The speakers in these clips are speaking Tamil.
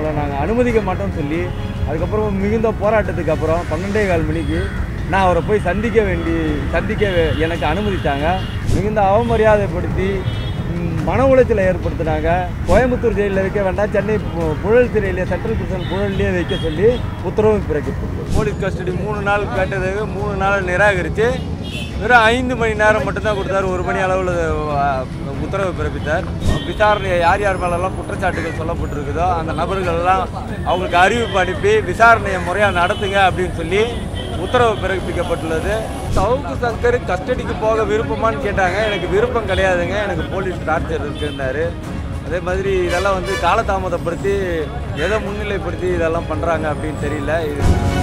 உங்களை நாங்கள் அனுமதிக்க மாட்டோம்னு சொல்லி அதுக்கப்புறம் மிகுந்த போராட்டத்துக்கு அப்புறம் பன்னெண்டே கால் மணிக்கு நான் அவரை போய் சந்திக்க வேண்டி சந்திக்க வே- எனக்கு அனுமதித்தாங்க மிகுந்த அவமரியாதைப்படுத்தி ம், மன உளைச்சலை ஏற்படுத்தினாங்க கோயம்புத்தூர் ஜெயிலில் வைக்க வேண்டாம் சென்னை பு- புழல் சிறையிலே சென்ட்ரல் பிரிசன் புழல்லையே வைக்க சொல்லி உத்தரவு பிறப்பித்தது போலீஸ் கஸ்டடி மூணு நாள் கேட்டதுக்கு மூணு நாள் நிராகரித்து வெறும் ஐந்து மணி நேரம் மட்டும்தான் கொடுத்தாரு ஒரு மணி அளவில் உத்தரவு பிறப்பித்தார் விசாரணையை யார் யார் மேலெல்லாம் குற்றச்சாட்டுகள் சொல்லப்பட்டிருக்குதோ அந்த நபர்கள் எல்லாம் அவங்களுக்கு அறிவிப்பு அனுப்பி விசாரணையை முறையாக நடத்துங்க அப்படின்னு சொல்லி உத்தரவு பிறப்பிக்கப்பட்டுள்ளது சவுக்கு சங்கர் கஸ்டடிக்கு போக விருப்பமான்னு கேட்டாங்க எனக்கு விருப்பம் கிடையாதுங்க எனக்கு போலீஸ் டார்ச்சர் இருக்குன்னாரு அதே மாதிரி இதெல்லாம் வந்து காலதாமதப்படுத்தி எதை முன்னிலைப்படுத்தி இதெல்லாம் பண்ணுறாங்க அப்படின்னு தெரியல இது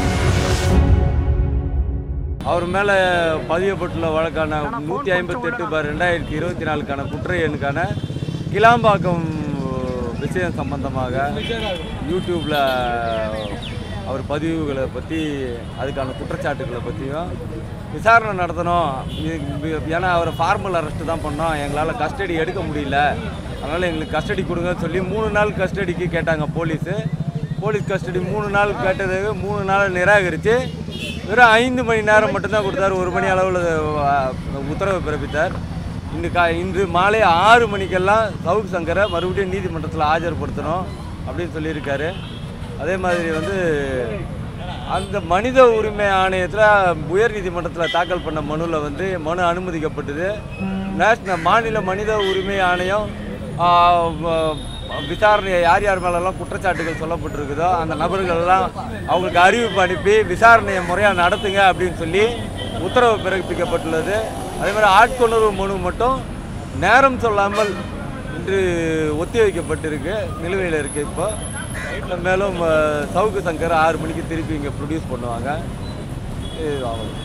அவர் மேலே பதியப்பட்டுள்ள வழக்கான நூற்றி ஐம்பத்தெட்டு பார் ரெண்டாயிரத்தி இருபத்தி நாலுக்கான குற்ற எண்ணுக்கான கிளாம்பாக்கம் விஷயம் சம்பந்தமாக யூடியூப்பில் அவர் பதிவுகளை பற்றி அதுக்கான குற்றச்சாட்டுகளை பற்றியும் விசாரணை நடத்தணும் இது- ஏன்னா அவர் ஃபார்மல் அரெஸ்ட் தான் பண்ணோம் எங்களால் கஸ்டடி எடுக்க முடியல அதனால் எங்களுக்கு கஸ்டடி கொடுங்கன்னு சொல்லி மூணு நாள் கஸ்டடிக்கு கேட்டாங்க போலீஸு போலீஸ் கஸ்டடி மூணு நாள் கேட்டதுக்கு மூணு நாள் நிராகரித்து வெறும் ஐந்து மணி நேரம் மட்டும்தான் கொடுத்தாரு ஒரு மணி அளவில் உத்தரவு பிறப்பித்தார் இன்று கா இன்று மாலை ஆறு மணிக்கெல்லாம் சவுக் சங்கரை மறுபடியும் நீதிமன்றத்தில் ஆஜர்படுத்தணும் அப்படின்னு சொல்லியிருக்காரு அதே மாதிரி வந்து அந்த மனித உரிமை ஆணையத்தில் உயர் நீதிமன்றத்தில் தாக்கல் பண்ண மனுவில் வந்து மனு அனுமதிக்கப்பட்டது நேஷனல் மாநில மனித உரிமை ஆணையம் ஆ, வ- விசாரணையை யார் யார் மேலெல்லாம் குற்றச்சாட்டுகள் சொல்லப்பட்டிருக்குதோ அந்த நபர்கள் எல்லாம் அவங்களுக்கு அறிவிப்பு அனுப்பி விசாரணையை முறையாக நடத்துங்க அப்படின்னு சொல்லி உத்தரவு பிறப்பிக்கப்பட்டுள்ளது அதே மாதிரி ஆட்கொணர்வு மனு மட்டும் நேரம் சொல்லாமல் இன்று ஒத்தி வைக்கப்பட்டிருக்கு நிலுவையில் இருக்குது இப்போ மேலும் அஹ், சவுக்கு சங்கர் ஆறு மணிக்கு திருப்பி இங்கே ப்ரொடியூஸ் பண்ணுவாங்க இது அவ்வளவு.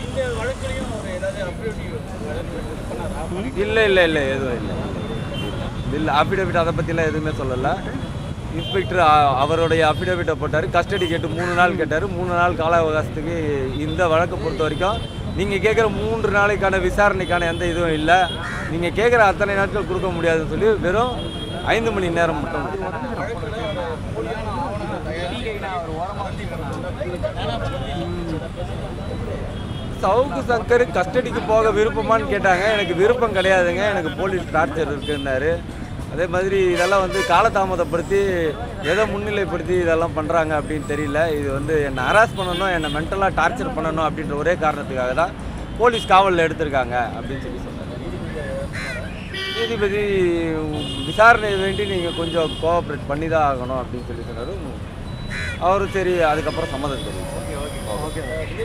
இல்லை இல்லை இல்லை எதுவும் இல்லை இல்லை அஃபிடவிட் அதை பற்றிலாம் எதுவுமே சொல்லலை இன்ஸ்பெக்டர் அ- அவருடைய அஃபிடவிட்டை போட்டார் கஸ்டடி கேட்டு மூணு நாள் கேட்டார் மூணு நாள் கால அவகாசத்துக்கு இந்த வழக்கை பொறுத்த வரைக்கும் நீங்கள் கேட்குற மூன்று நாளைக்கான விசாரணைக்கான எந்த இதுவும் இல்லை நீங்கள் கேட்குற அத்தனை நாட்கள் கொடுக்க முடியாதுன்னு சொல்லி வெறும் ஐந்து மணி நேரம் மட்டும் சவுக்கு சங்கர் கஸ்டடிக்கு போக விருப்பமான்னு கேட்டாங்க எனக்கு விருப்பம் கிடையாதுங்க எனக்கு போலீஸ் டார்ச்சர் இருக்குன்னாரு அதே மாதிரி இதெல்லாம் வந்து காலதாமதப்படுத்தி எதை முன்னிலைப்படுத்தி இதெல்லாம் பண்ணுறாங்க அப்படின்னு தெரியல இது வந்து என்னை ஹராஸ் பண்ணணும் என்னை மென்டலாக டார்ச்சர் பண்ணணும் அப்படின்ற ஒரே காரணத்துக்காக தான் போலீஸ் காவலில் எடுத்திருக்காங்க அப்படின்னு சொல்லி சொன்னார் நீதிபதி விசாரணை வேண்டி நீங்கள் கொஞ்சம் கோஆப்ரேட் பண்ணி தான் ஆகணும் அப்படின்னு சொல்லி சொன்னார் அவரும் சரி அதுக்கப்புறம் சம்மதம் தெரிவித்தார் ஓகே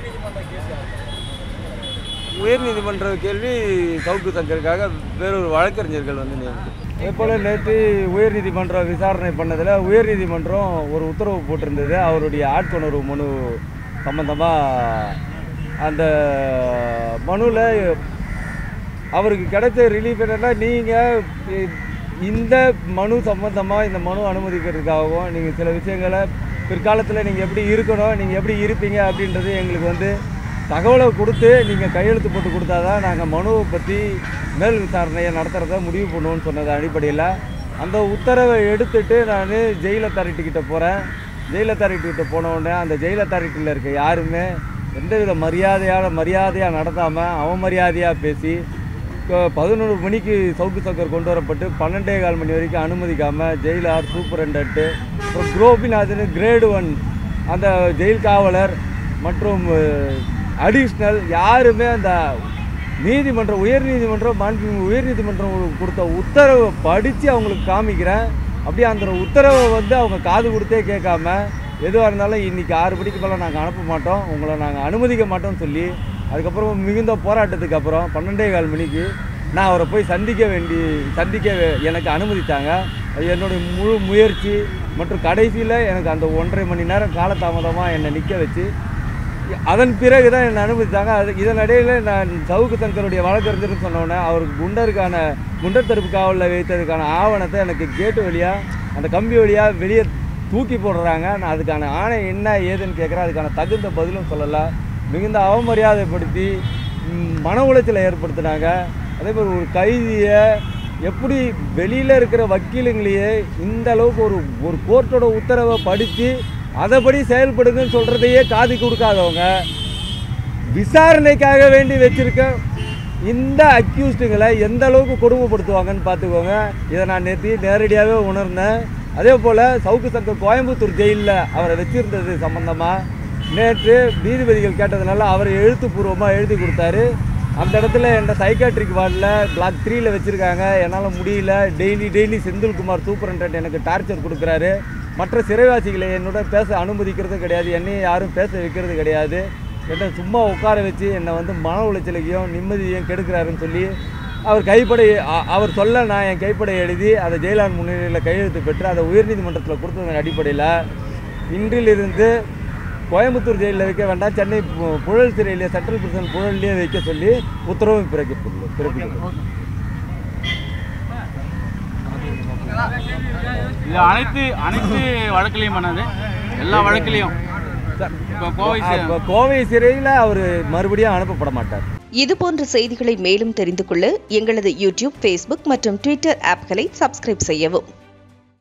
உயர் நீதிமன்ற கேள்வி சவுக்கு சங்கருக்காக வேறொரு வழக்கறிஞர்கள் வந்து நியமிக்கும் அதே போல் நேற்று உயர் நீதிமன்றம் விசாரணை பண்ணதில் உயர் நீதிமன்றம் ஒரு உத்தரவு போட்டிருந்தது அவருடைய ஆட்கொணர்வு மனு சம்பந்தமாக அந்த மனுவில் அவருக்கு கிடைச்ச ரிலீஃப் என்னென்னா நீங்கள் இந்த மனு சம்பந்தமாக இந்த மனு அனுமதிக்கிறதுக்காகவும் நீங்கள் சில விஷயங்களை பிற்காலத்தில் நீங்கள் எப்படி இருக்கணும் நீங்கள் எப்படி இருப்பீங்க அப்படின்றது எங்களுக்கு வந்து தகவலை கொடுத்து நீங்கள் கையெழுத்து போட்டு கொடுத்தா தான் நாங்கள் மனுவை பற்றி மேல் விசாரணையை நடத்துகிறத முடிவு பண்ணுவோம்னு சொன்னது அடிப்படையில் அந்த உத்தரவை எடுத்துட்டு நான் ஜெயில் அத்தாரிட்டிக்கிட்ட போகிறேன் ஜெயில் அத்தாரிட்டிக்கிட்ட போன உடனே அந்த ஜெயில் அத்தாரிட்டியில் இருக்க யாருமே எந்தவித மரியாதையான மரியாதையாக நடத்தாமல் அவமரியாதையாக பேசி பதினொரு மணிக்கு சவுக்கு சக்கர் கொண்டு வரப்பட்டு பன்னெண்டே கால் மணி வரைக்கும் அனுமதிக்காமல் ஜெயிலார் சூப்பரண்டன்ட்டு அப்புறம் குரோபிநாத்னு கிரேடு ஒன் அந்த ஜெயில் காவலர் மற்றும் அடிஷ்னல் யாருமே அந்த நீதிமன்றம் உயர் நீதிமன்றம் மாண்புமிகு உயர் நீதிமன்றம் கொடுத்த உத்தரவை படித்து அவங்களுக்கு காமிக்கிறேன் அப்படியே அந்த உத்தரவை வந்து அவங்க காது கொடுத்தே கேட்காம எதுவாக இருந்தாலும் இன்றைக்கி ஆறு மணிக்கு மேலே நாங்கள் அனுப்ப மாட்டோம் உங்களை நாங்கள் அனுமதிக்க மாட்டோம்னு சொல்லி அதுக்கப்புறம் மிகுந்த போராட்டத்துக்கு அப்புறம் பன்னெண்டே கால் மணிக்கு நான் அவரை போய் சந்திக்க வேண்டி சந்திக்க வே- எனக்கு அனுமதித்தாங்க அது என்னுடைய முழு முயற்சி மற்றும் கடைசியில் எனக்கு அந்த ஒன்றரை மணி நேரம் காலதாமதமாக என்னை நிற்க வச்சு அதன் பிறகு தான் என்னை அனுமதித்தாங்க அது இதன் இடையில நான் சவுக்கு சங்கருடைய வழக்கறிஞர்னு சொன்னோன்னே அவருக்கு குண்டருக்கான குண்டர் தடுப்பு காவலில் வைத்ததுக்கான ஆவணத்தை எனக்கு கேட்டு வழியாக அந்த கம்பி வழியாக வெளியே தூக்கி போடுறாங்க நான் அதுக்கான ஆணை என்ன ஏதுன்னு கேட்குறேன் அதுக்கான தகுந்த பதிலும் சொல்லலை மிகுந்த அவமரியாதைப்படுத்தி ம், மன உளைச்சலை ஏற்படுத்தினாங்க அதே மாதிரி ஒரு கைதியை எப்படி வெளியில் இருக்கிற வக்கீலுங்களையே இந்த அளவுக்கு ஒரு ஒரு கோர்ட்டோட உத்தரவை படித்து அதைப்படி செயல்படுங்கன்னு சொல்கிறதையே காது கொடுக்காதவங்க விசாரணைக்காக வேண்டி வச்சிருக்க இந்த அக்யூஸ்டுங்களை எந்த அளவுக்கு கொடுமைப்படுத்துவாங்கன்னு பார்த்துக்கோங்க இதை நான் நேற்று நேரடியாகவே உணர்ந்தேன் அதே போல் சவுக்கு சங்கர் கோயம்புத்தூர் ஜெயிலில் அவரை வச்சிருந்தது சம்பந்தமாக நேற்று நீதிபதிகள் கேட்டதுனால அவர் எழுத்துப்பூர்வமாக எழுதி கொடுத்தாரு அந்த இடத்துல என்ற சைக்காட்ரிக் வார்டில் பிளாக் த்ரீயில் வச்சுருக்காங்க என்னால் முடியல டெய்லி டெய்லி செந்தில்குமார் சூப்பரண்டன்ட் எனக்கு டார்ச்சர் கொடுக்குறாரு மற்ற சிறைவாசிகளை என்னோட பேச அனுமதிக்கிறது கிடையாது என்னையும் யாரும் பேச வைக்கிறது கிடையாது என்னை சும்மா உட்கார வச்சு என்னை வந்து மன உளைச்சலையும் நிம்மதியையும் கெடுக்கிறாருன்னு சொல்லி அவர் கைப்படை அ- அவர் சொல்ல நான் என் கைப்படை எழுதி அதை ஜெயலலிதா முன்னிலையில் கையெழுத்து பெற்று அதை உயர்நீதிமன்றத்தில் கொடுத்ததன் அடிப்படையில் இன்றிலிருந்து கோயம்புத்தூர் ஜெயிலில் வைக்க வேண்டாம் சென்னை பு- புழல் சிறையிலே சென்ட்ரல் பிரிசன் புழல்லையே வைக்க சொல்லி உத்தரவு பிறப்பித்துள்ளது பிறப்பித்துள்ளது இது அனைத்து அனைத்து வழக்குலையும் பண்ணது எல்லா வழக்குலையும் இப்போ கோவை சி- அப்ப கோவை சிறையில் அவர் மறுபடியும் அனுப்பப்பட மாட்டார் இது போன்ற செய்திகளை மேலும் தெரிந்து கொள்ள எங்களது யூடியூப் ஃபேஸ்புக் மற்றும் ட்விட்டர் ஆப்களை சப்ஸ்கிரைப் செய்யவும்